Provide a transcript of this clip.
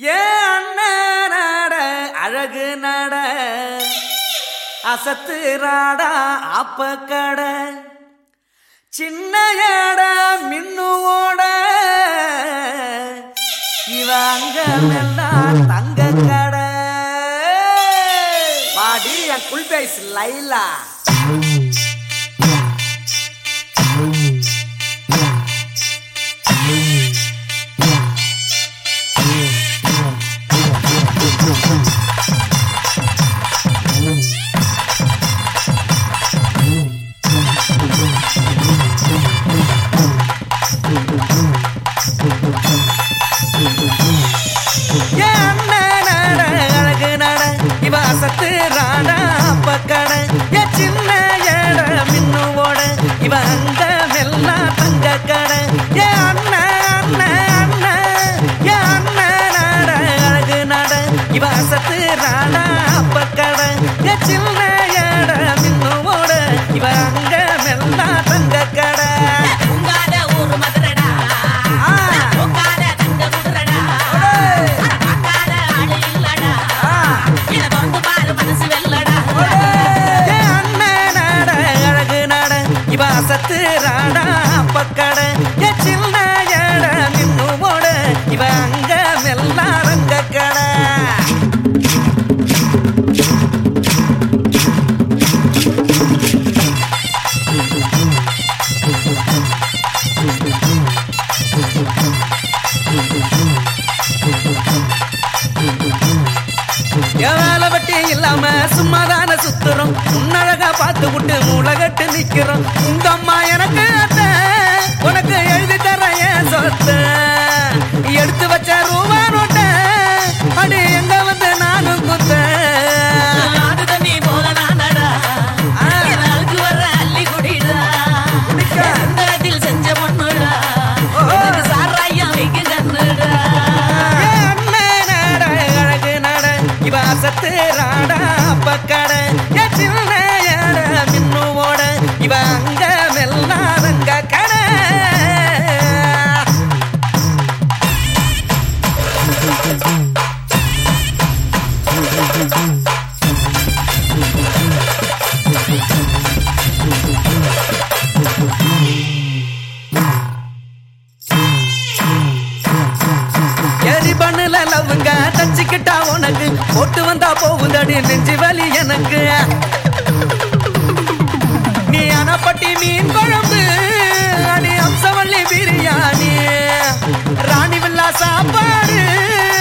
ஏ அண்ணன் நட அழகு நட அசத்து ராடா அப்ப கட சின்ன எட மின்னுவோட இவ அங்க எல்லாம் தங்க கடை வாடி என் குல்பேஸ் லைலா ஏன் அண்ணன் நட அழகு நட இவ அசத்து ராடா அப்ப கடை ஏன் சின்ன எட மின்னுவோட இவ அங்க எல்லாம் தங்க கடை ஏன் அண்ணன் அண்ணன் அண்ணன் ஏன் அண்ணன் நட அழகு நட இவ அசத்து ராடா அப்ப கடை ஏன் சின்ன எட மின்னுவோட இவ அங்க எல்லாம் தங்க கடை உங்காத ஊரு மதுரடா ஆ. உங்காத தங்க குதிரடா ஒடே. பார்க்காத ஆளு இல்லடா ஆ. இத வந்து பாரு மனசு வெல்லடா ஏன் அண்ணன் நட அழகு நட இவ அசத்து ராடா பக்கட ஏ சின்ன எட நின்னு போட இவ அங்க மெல்லாரங்க கடை என் வேலை வெட்டி இல்லாம சும்மாதான சுத்துறோம் உன்னழகா பார்த்து விட்டு மூலகட்டு நிக்கிறோம் உங்க அம்மா எனக்கு அத்தை உனக்கு எழுதி தர என் சொத்து எடுத்து வச்ச ரூபா நோட்ட அடி எங்க வந்து நானும் குத்த ஆடு தண்ணி போல நானடா ஆ. நாளுக்கு வர்ற அள்ளி குடிடா குடிக்க. சுந்தரத்தில் செஞ்ச பொண்ணுடா ஓஹோ. எனக்கு சாராயம் வைக்க கண்ணுடா ஏன் அண்ணன் நட அழகு நட இவ அசத்து ராடா பக்கட ஏ சின்ன எட மின்னுவோட இவ அங்க மெல்லாரங்க கடை எரி பண்ணுல லவ்ங்க தச்சுக்கிட்டா உனக்கு போட்டு வந்தா போகுதடி நெஞ்சு வலி எனக்கு நீ அனப்பட்டி மீன் குழம்பு அடி அம்சவள்ளி பிரியாணி ராணி வில்லா சாப்பாடு